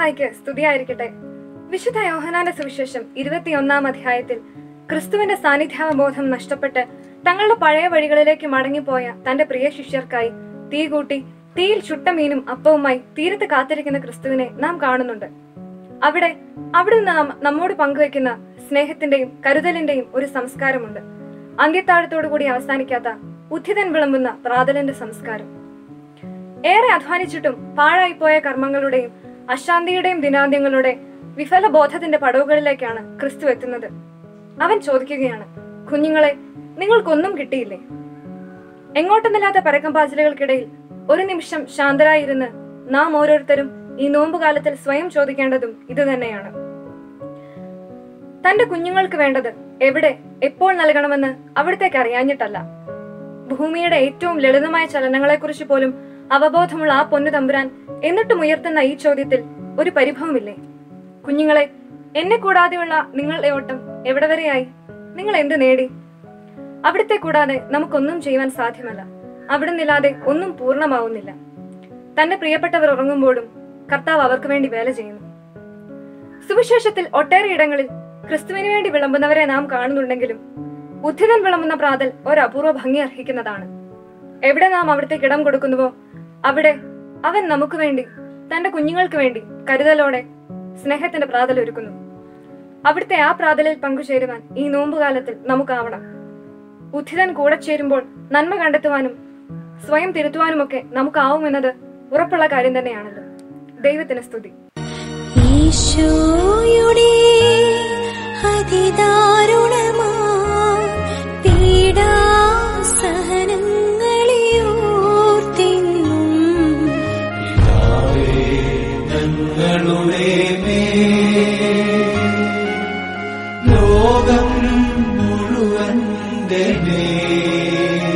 മിശിഹായ്ക്ക് സ്തുതിയായിരിക്കട്ടെ വിശുദ്ധ യോഹനാന്റെ സുവിശേഷം ഇരുപത്തിയൊന്നാം അധ്യായത്തിൽ ക്രിസ്തുവിന്റെ സാന്നിധ്യാവബോധം നഷ്ടപ്പെട്ട് തങ്ങളുടെ പഴയ വഴികളിലേക്ക് മടങ്ങിപ്പോയ തന്റെ പ്രിയ ശിഷ്യർക്കായി തീ കൂട്ടി തീയിൽ ചുട്ട മീനും അപ്പവുമായി തീരത്ത് കാത്തിരിക്കുന്ന ക്രിസ്തുവിനെ നാം കാണുന്നുണ്ട് അവിടെ അവിടുന്ന് നാം നമ്മോട് പങ്കുവെക്കുന്ന സ്നേഹത്തിന്റെയും കരുതലിന്റെയും ഒരു സംസ്കാരമുണ്ട് അന്ത്യത്താഴത്തോടുകൂടി അവസാനിക്കാത്ത ഉദ്ധിതൻ വിളമ്പുന്ന പ്രാതലിന്റെ സംസ്കാരം ഏറെ അധ്വാനിച്ചിട്ടും പാഴായിപ്പോയ കർമ്മങ്ങളുടെയും അശാന്തിയുടെയും ദിനാന്ത്യങ്ങളുടെ വിഫല ബോധത്തിന്റെ പടവുകളിലേക്കാണ് ക്രിസ്തു എത്തുന്നത് അവൻ ചോദിക്കുകയാണ് കുഞ്ഞുങ്ങളെ നിങ്ങൾക്കൊന്നും കിട്ടിയില്ലേ എങ്ങോട്ടെന്നില്ലാത്ത പരക്കംപാച്ചിലുകൾക്കിടയിൽ ഒരു നിമിഷം ശാന്തരായിരുന്ന് നാം ഓരോരുത്തരും ഈ നോമ്പുകാലത്തിൽ സ്വയം ചോദിക്കേണ്ടതും ഇതുതന്നെയാണ് തന്റെ കുഞ്ഞുങ്ങൾക്ക് വേണ്ടത് എവിടെ എപ്പോൾ നൽകണമെന്ന് അവിടത്തേക്ക് അറിയാഞ്ഞിട്ടല്ല ഭൂമിയുടെ ഏറ്റവും ലളിതമായ ചലനങ്ങളെക്കുറിച്ച് പോലും അവബോധമുള്ള ആ പൊന്നു തമ്പുരാൻ എന്നിട്ടും ഉയർത്തുന്ന ഈ ചോദ്യത്തിൽ ഒരു പരിഭവമില്ലേ കുഞ്ഞുങ്ങളെ എന്നെ കൂടാതെയുള്ള നിങ്ങളുടെ ഓട്ടം എവിടെ വരെയായി നിങ്ങൾ എന്ത് നേടി അവിടുത്തെ കൂടാതെ നമുക്കൊന്നും ചെയ്യുവാൻ സാധ്യമല്ല അവിടുന്നില്ലാതെ ഒന്നും പൂർണ്ണമാവുന്നില്ല തന്റെ പ്രിയപ്പെട്ടവർ ഉറങ്ങുമ്പോഴും കർത്താവ് അവർക്ക് വേണ്ടി വേല ചെയ്യുന്നു സുവിശേഷത്തിൽ ഒട്ടേറെ ഇടങ്ങളിൽ ക്രിസ്തുവിന് വേണ്ടി വിളമ്പുന്നവരെ നാം കാണുന്നുണ്ടെങ്കിലും ഉദ്ധിതൻ വിളമ്പുന്ന പ്രാതൽ ഒരു അപൂർവ ഭംഗി അർഹിക്കുന്നതാണ് എവിടെ നാം അവിടത്തേക്ക് ഇടം കൊടുക്കുന്നുവോ അവിടെ അവൻ നമുക്ക് വേണ്ടി തന്റെ കുഞ്ഞുങ്ങൾക്ക് വേണ്ടി കരുതലോടെ സ്നേഹത്തിന്റെ പ്രാതൽ ഒരുക്കുന്നു അവിടുത്തെ ആ പ്രാതലിൽ പങ്കുചേരുവാൻ ഈ നോമ്പുകാലത്തിൽ നമുക്കാവണം ഉദ്ധിതൻ കൂടെ ചേരുമ്പോൾ നന്മ കണ്ടെത്തുവാനും സ്വയം തിരുത്തുവാനുമൊക്കെ നമുക്കാവുമെന്നത് ഉറപ്പുള്ള കാര്യം തന്നെയാണല്ലോ ദൈവത്തിന് സ്തുതി ഈശോയുടെ അതിദാരുണമാ പീഡാസഹനങ്ങളെ ഓർത്തിന്നും പിതാവേ, ഞങ്ങളുടെ മേൽ ലോകം മുഴുവന്റെ മേൽ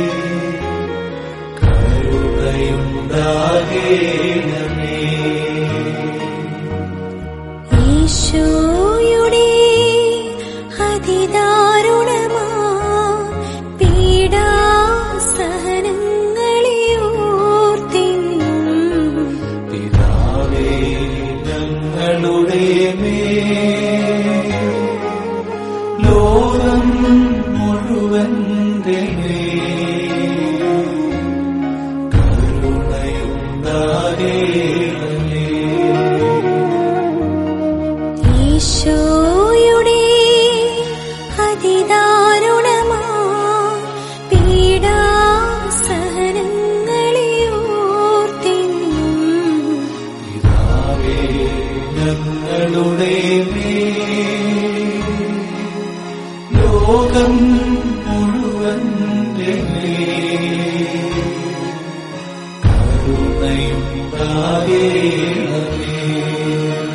കരുണയുണ്ടാകേണമേ ഈശോയുടെ അതിദാരുണമാ പീഡാസഹനങ്ങളെ ഓർത്തിന്നും പിതാവേ ഞങ്ങളുടെ മേൽ ലോകം മുഴുവന്റെ മേൽ കരുണയുണ്ടാകേണമേ